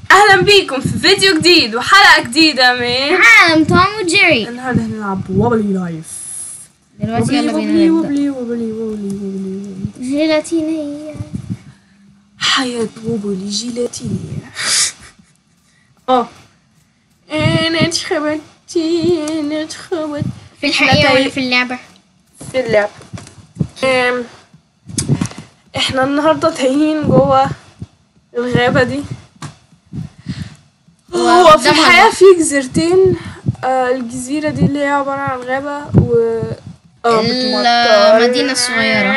اهلا بيكم في فيديو جديد وحلقة جديدة من عالم توم وجيري النهارده هنلعب وبلي لايف دلوقتي وبلي يلا بينا وبلي نبدأ وبلي وبلي وبلي وبلي جيلاتينية حياة وبلي جيلاتينية اه انا اتخبطت انا اتخبطت في الحقيقة تايه. ولا في اللعبة؟ في اللعب أم، احنا النهارده تايهين جوه الغابة دي هو في وقدامها الحقيقة البحر. في جزيرتين آه الجزيرة دي اللي هي عبارة عن غابة و آه، بتمطر. المدينة الصغيرة.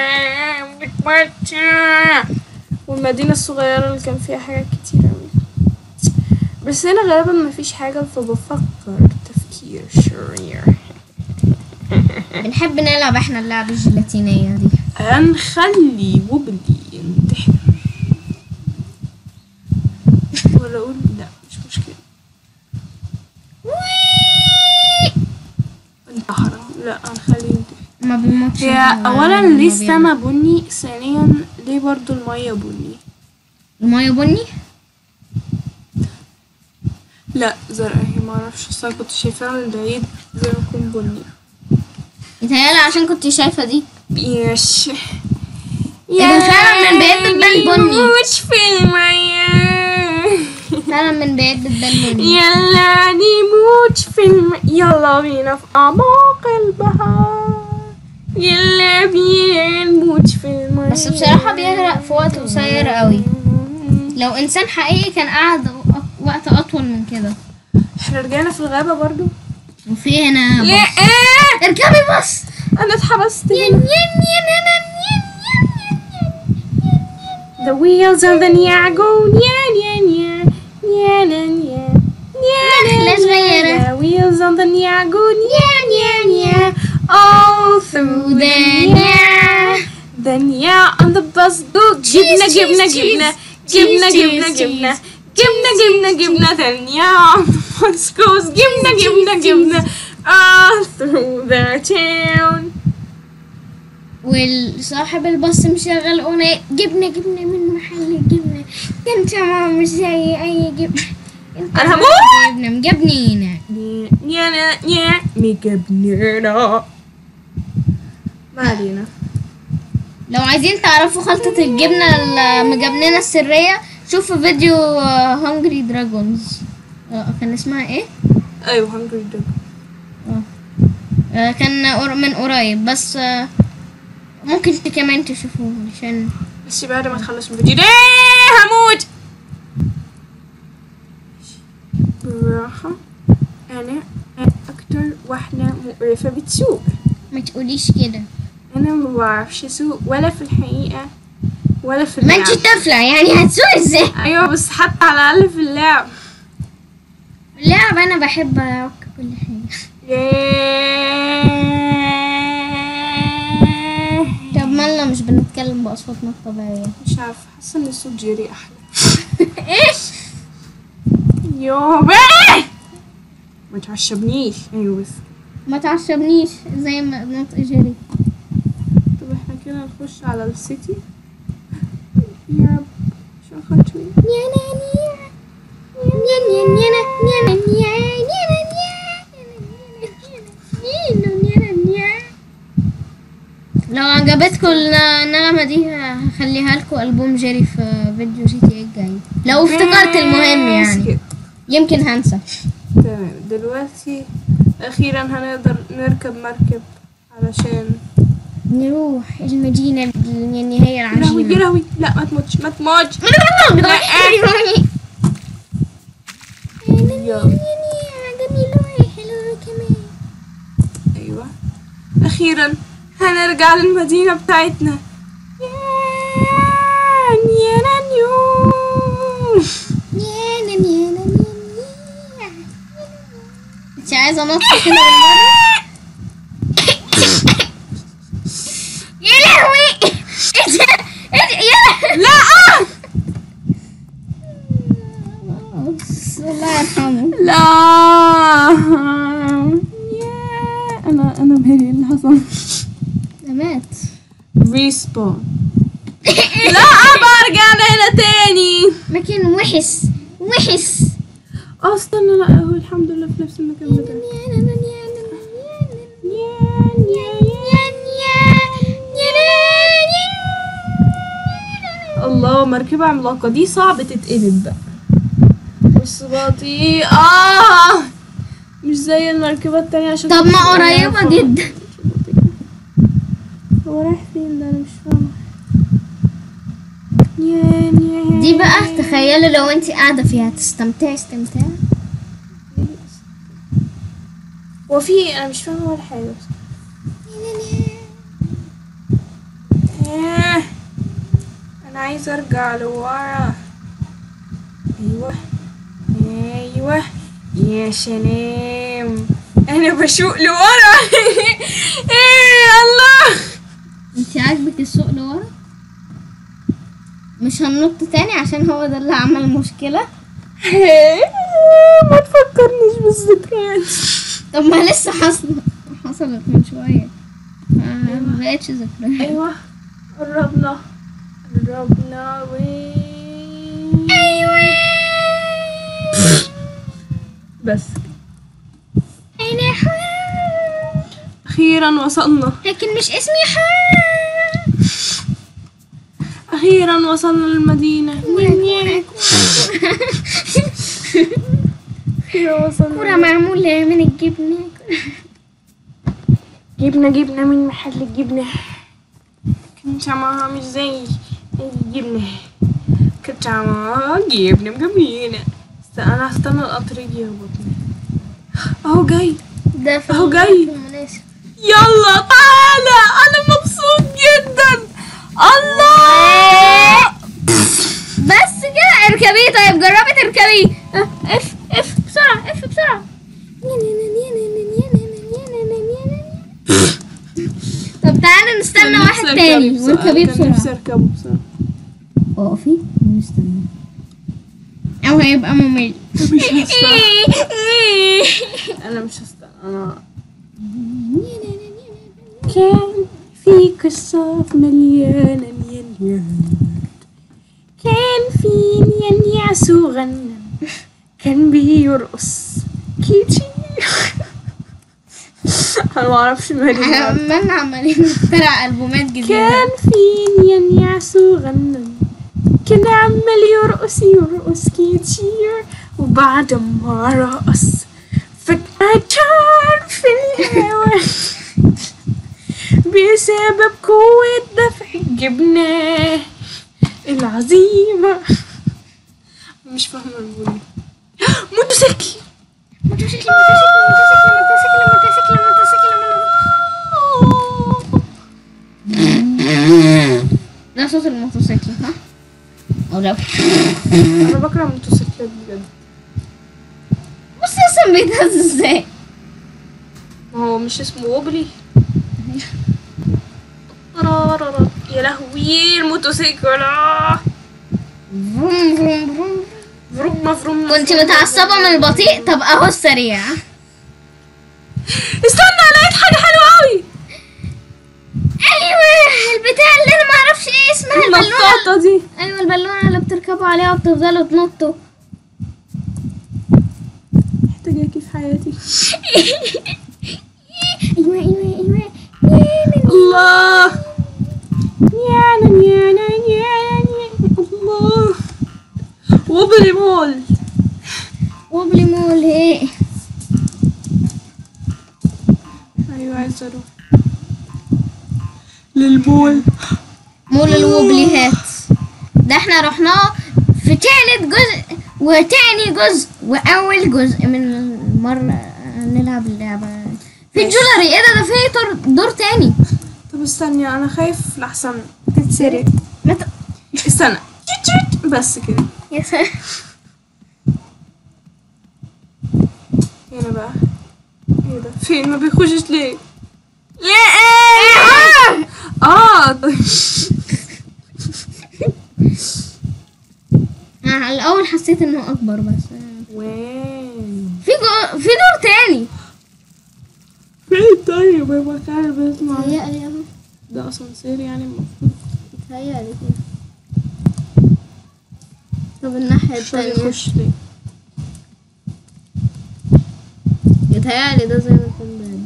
بتمطر. والمدينة الصغيرة اللي كان فيها حاجات كتير أوي بس هنا غالبا مفيش حاجة فبفكر تفكير شرير بنحب نلعب احنا اللعبة الجيلاتينية دي هنخلي وبلي ينتحر ولا اقول لا مش مشكلة انتحر لا هنخليه ينتحر ما بيموتش هي هو اولا لما ليه بيغرق. السما بني ثانيا ليه برضو المية بني المية بني؟ لا زرقاء هي معرفش اصل أنا كنت شايفاها من بعيد زي ما يكون بني يتهيألي عشان كنت شايفة دي يش إذا فعلا من بعيد بتبان بني. موت في المية فعلا من بعيد بتبان بني يلا نموت في الم... يلا بينا في أعماق البحر يلا بينا نموت في الماء بس بصراحة بيغرق في وقت قصير قوي لو إنسان حقيقي كان قعد وق- وقت أطول من كده احنا رجعنا في الغابة برضو وفي هنا لا بص. اركبي بص أنا اتحبست ين- هنا ين- ين- ين- ين- ين- ين- ين- The wheels on the Niago نيا نيا نيا نيا نيا نيا نيا نخلة صغيرة. The wheels on the Niago نيا نيا نيا All through the Nia The Nia on the bus go جبنة cheese, جبنة cheese, جبنة cheese, جبنة cheese, جبنة cheese, جبنة cheese, جبنة جبنة جبنة The Nia on the bus goes جبنة جبنة جبنة All through the town والصاحب الباص مشغل أغنية جبنة جبنة من محل الجبنة انت ما مش زي أي جبنة انت أنا ما هموت. جبنة مجبنينة نيا نيا نيا مجبنينا ما علينا لو عايزين تعرفوا خلطة الجبنة المجبننة السرية شوفوا فيديو هونجري دراجونز كان اسمها ايه؟ ايوه هنجري دوج آه، كان قر- من قريب بس آه، ممكن انت كمان تشوفوه عشان بس بعد ما تخلص من الفيديو ده هموت بالراحة أنا أكتر واحدة مقرفة بتسوق ما تقوليش كده أنا ما بعرفش أسوق ولا في الحقيقة ولا في ما اللعب انت طفلة يعني هتسوقي ازاي؟ أيوة بس حتى على الأقل في اللعب اللعب انا بحب اعك كل حاجة ياه. طب مالنا مش بنتكلم بأصواتنا الطبيعية مش عارفة حاسة إن صوت جيري أحلى ايش؟ يابا ما تعشبنيش أيوة بس ما تعصبنيش زي ما نطق جري طب احنا كده نخش على السيتي يا شو اخدت مين لو عجبتكم النغمة دي هخليها لكم ألبوم جيري في فيديو جي تي اي الجاي لو افتكرت المهم بس يعني كده. يمكن هنسى تمام دلوقتي اخيرا هنقدر نركب مركب علشان نروح المدينة النهاية يا لهوي يا العجيبة لهوي لا ما تموتش ما تموتش يلا. ايوه اخيرا هنرجع للمدينة بتاعتنا يا نيانا نيو انت عايزة انط كده بالمرة؟ يا لهوي ايه ده؟ ايه ده؟ يا لا آه! الله يرحمه لا يا انا انا بهلي اللي حصل ده مات ريسبون لا برجع هنا تاني مكان وحش وحس اه استنى لا هو الحمد لله في نفس المكان بتاعي الله مركبة عملاقة دي صعب تتقلب بقى بص بطيء اه مش زي المركبة التانية عشان طب ما تبقى قريبة فوق. جدا هو رايح فين ده انا مش فاهمة يا يا دي بقى تخيلوا لو انت قاعدة فيها تستمتعي استمتاع هو في انا مش فاهمة ولا حاجة بس آه. انا عايزة ارجع لورا ايوه ايوه يا سلام انا بشوق لورا ايه الله انت عاجبك السوق لورا مش هننط تاني عشان هو ده اللي عمل مشكلة ما تفكرنيش بالذكريات طب ما لسه حصلت حصلت من شوية ما بقتش ذكريات ايوه قربنا قربنا و ايوه بس انا حار اخيرا وصلنا لكن مش اسمي حار اخيرا وصلنا للمدينة اخيرا كرة وصلنا معمولة من الجبنة جبنة جبنة من محل الجبنة كان طعمها مش زي الجبنة كان طعمها جبنة مجمينة بس انا هستنى القطر يجي يهبطني اهو جاي ده في أهو جاي. في المناسب يلا تعالى انا مبسوط جدا الله بس كده اركبيه طيب جربي تركبيه اه، اف اف بسرعة اف بسرعة طب تعالى نستنى كان واحد نفسي تاني أركبه واركبيه كان نفسي بسرعة اركبه بسرعة اقفي ونستنى او هيبقى ممل مش هستنى انا مش هستنى انا كان في قصة مليانة مليان كان في نيانيع صغنن كان بيرقص كتير انا معرفش مالي احنا النهاردة. عمالنا عمالين نخترع البومات جديدة كان في نيانيع صغنن كان عمال يرقص يرقص كتير وبعد ما رقص فجأة طار في الهوا بسبب قوة دفع الجبنة العظيمة مش فاهمة المهم موتوسيكل موتوسيكل موتوسيكل موتوسيكل موتوسيكل موتوسيكل ده صوت الموتوسيكل ها او لا أنا بكره الموتوسيكلات بجد بص اصلا بيتهز ازاي ما هو مش اسمه ووبلي رارارا. يا لهوي الموتوسيكل آه. فروم فروم فروم فروم مفروم كنت متعصبة من البطيء طب اهو السريع استنى لقيت حاجة حلوة قوي ايوه البتاع اللي انا معرفش ايه اسمها البالونة النطاطة دي ايوه البالونة اللي بتركبوا عليها وبتفضلوا تنطوا محتاجاكي في حياتي ايوه ايوه ايوه الله نيانا نيانا نيانا نيانا الله ووبلي مول وبلي مول ايه ايوه عايزة اروح للمول مول الوبليهات ده احنا رحناه في تالت جزء وتاني جزء واول جزء من المرة نلعب اللعبة في الجولري ايه ده ده في دور, دور تاني طب استني انا خايف لحسن تتسرق مت... استنى بس كده يا سلام هنا بقى ايه ده فين ما بيخشش ليه ليه ايه اه طيب آه، الاول حسيت انه اكبر بس آه. وين في جو... في دور تاني فين طيب يبقى كان بيسمع تهيألي اهو ده اسانسير يعني المفروض تهيألي كده طب الناحية مش راضي التانية يخش ليه يتهيألي ده زي ما يكون باب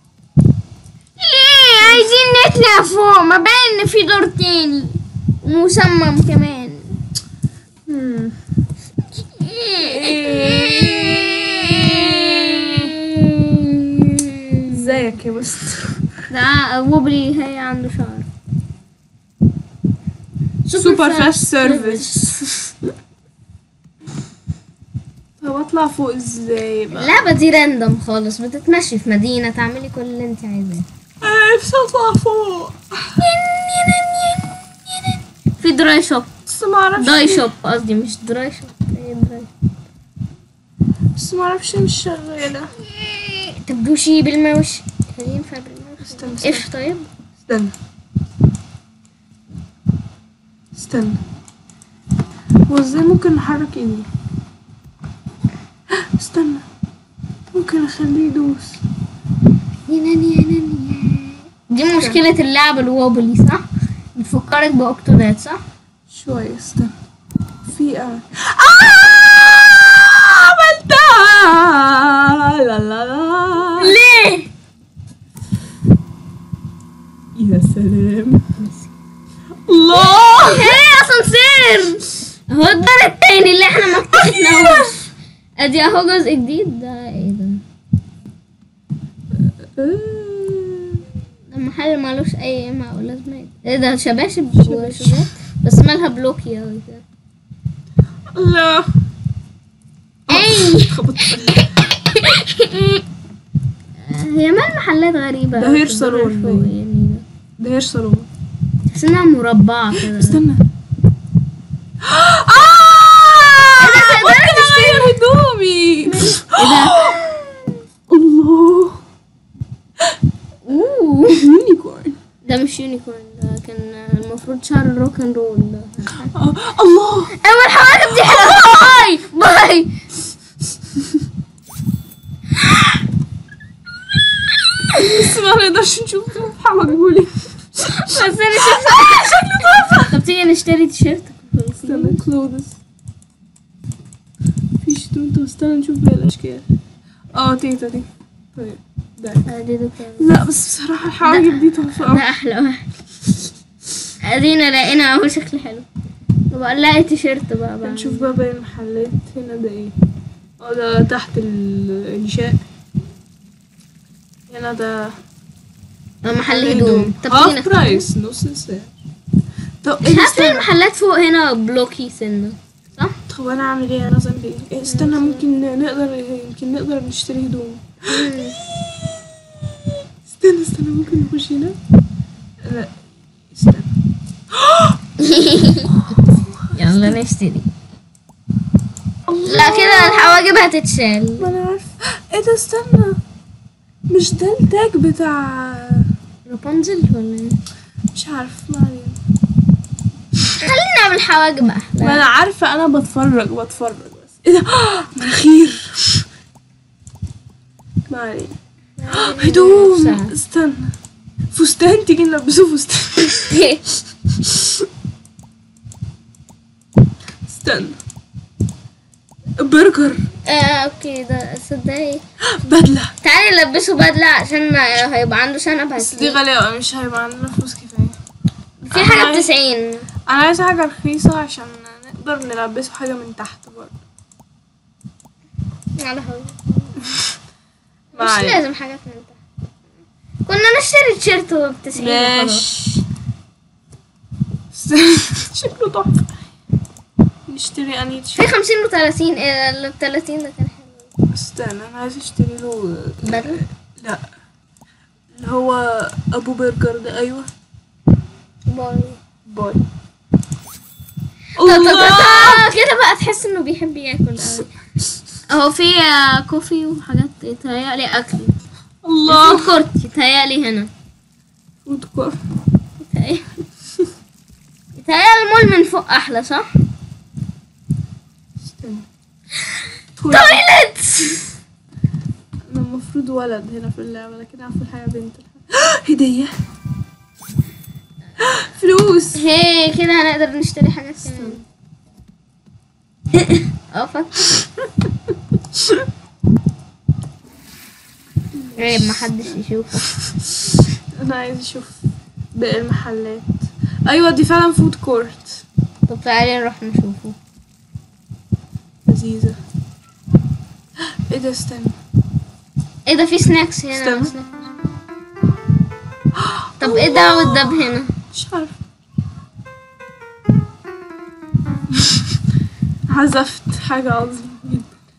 ليه عايزين نطلع فوق ما باين ان في دور تاني ومصمم كمان مم. ازيك يا مستر ده ووبلي هي عنده شعر سوبر فاست سيرفيس طب اطلع فوق ازاي بقى اللعبة دي راندوم خالص بتتمشي في مدينة تعملي كل اللي انت عايزاه انا نفسي اطلع فوق في دراي شوب بس ما اعرفش داي شوب قصدي مش دراي شوب هي دراي بس ما اعرفش مش شغاله طب دوشي بالماوس هل ينفع بالماوس استنى استنى اف طيب استنى استنى هو ازاي ممكن نحرك ايدي استنى ممكن اخليه يدوس دي مشكلة اللعبة الووبلي صح؟ بتفكرك بأوكتودات صح؟ شوية استنى في اه عملتها لا لا لا ليه؟ يا سلام الله هي اسانسير هو الدار التاني اللي احنا ما فتحناهوش ادي اهو جزء جديد ده ايه ده؟ ده محل مالوش اي معقول لازمة ايه ده شباشب وشباب بس مالها بلوكي اوي كده لا اي خبطت في هي مال محلات غريبة ده أوي هير في الدور صالون الفوق باين. يعني ده ده هير صالون تحس انها مربعة كده استنى آه! ممكن اغير هدومي ايه ده؟ الله اوه يونيكورن ده مش يونيكورن ده كان المفروض شعر الروك اند رول ده آه، الله اول حواجب دي حلوه باي باي بس ما نقدرش نشوف حوجهولي بس انا شايفه شكله تحفه طب تيجي نشتري تيشيرت استنى كلودس في شتون طب استنى نشوف باقي الاشكال اه تيتا دي طيب ده ادي ده كان- لا بس بصراحة الحواجب دي تحفة ده أوي. احلى واحد ادينا لقينا اهو شكل حلو طب نلاقي تيشيرت بقى بقى نشوف بقى باقي المحلات هنا ده ايه اه ده تحت الانشاء هنا ده محل هدوم طب تيجي هاف نفتح برايس نص السعر طب مش إيه عارفه ليه استنى المحلات فوق هنا بلوكي سنه صح؟ طب انا اعمل ايه انا ذنبي ايه إيه، استنى ممكن نقدر يمكن نقدر نشتري هدوم استنى استنى ممكن نخش هنا لا استنى يلا نشتري لا كده الحواجب هتتشال ما انا عارفه ايه ده استنى مش ده التاج بتاع رابنزل ولا ايه؟ مش عارف ما علينا خلينا بالحواجب ما احلى انا عارفه انا بتفرج بتفرج بس ايه ده مناخير ما علينا هدوم نفسها. استنى فستان تيجي نلبسه فستان استنى برجر آه اوكي ده صدقني بدله تعالي نلبسه بدلة عشان هيبقى عنده شنب بس دي هتلاقيه. غاليه أوي، مش هيبقى عندنا فلوس كفايه في حاجة بتسعين انا عايزه حاجه رخيصه عشان نقدر نلبسه حاجه من تحت برضه على هو ما مش علينا. لازم حاجات من تحت كنا نشتري تيشيرت هو بتسعين وخلاص. ماشي شكله تحفه نشتري اني في تيشيرت خمسين وتلاتين ايه ده التلاتين ده كان حلو استنى انا عايزه اشتري له بدلة لا اللي هو ابو برجر ده ايوه باي باي تا- تا- تا- الله تا. كده بقى تحس انه بيحب ياكل قوي اهو في آه، كوفي وحاجات يتهيألي اكل الله فود كورت يتهيألي هنا فود كورت يتهيألي يتهيألي المول من فوق احلى صح؟ استنى تويلت انا المفروض ولد هنا في اللعبه لكن عارفه الحقيقه بنت هديه فلوس هي كده هنقدر نشتري حاجات كمان اه فاكر عيب محدش يشوفه انا عايز اشوف باقي المحلات ايوه دي فعلا فود كورت طب تعالي نروح نشوفه لذيذة ايه ده استنى ايه ده في سناكس هنا استنى. سناكس. طب ايه ده والدب هنا مش عارفة عزفت حاجة عظيمة جدا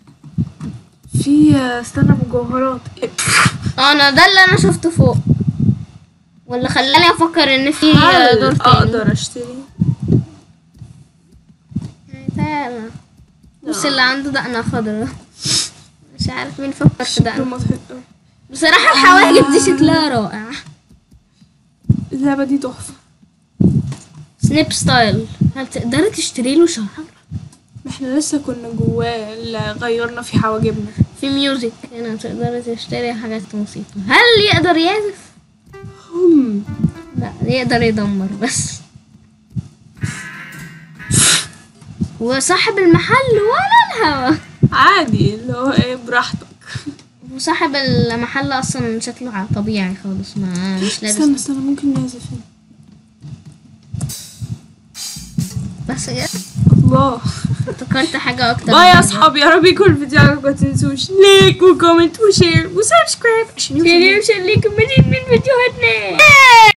في استنى مجوهرات إيه؟ اه انا ده اللي انا شفته فوق ولا خلاني افكر ان في هل دور تاني اقدر اشتري تعالى بص اللي عنده دقنة خضرا مش عارف مين فكر في شكله دقنة مضحك أوي. بصراحة الحواجب دي شكلها رائع اللعبة دي تحفة سنيب ستايل هل تقدري تشتري له شعر احنا لسه كنا جواه اللي غيرنا في حواجبنا في ميوزك هنا تقدري تشتري حاجات موسيقى هل يقدر يعزف هم لا يقدر يدمر بس وصاحب المحل ولا الهوا عادي اللي هو ايه براحتك وصاحب المحل اصلا شكله ع- طبيعي خالص ما مش لابس استنى استنى ممكن نعزف هنا بس كده الله افتكرت حاجة اكتر باي يا من اصحابي يا رب يكون الفيديو عجبكم ما تنسوش لايك وكومنت وشير وسبسكرايب عشان كده. يوصل عشان ليكم مزيد من فيديوهاتنا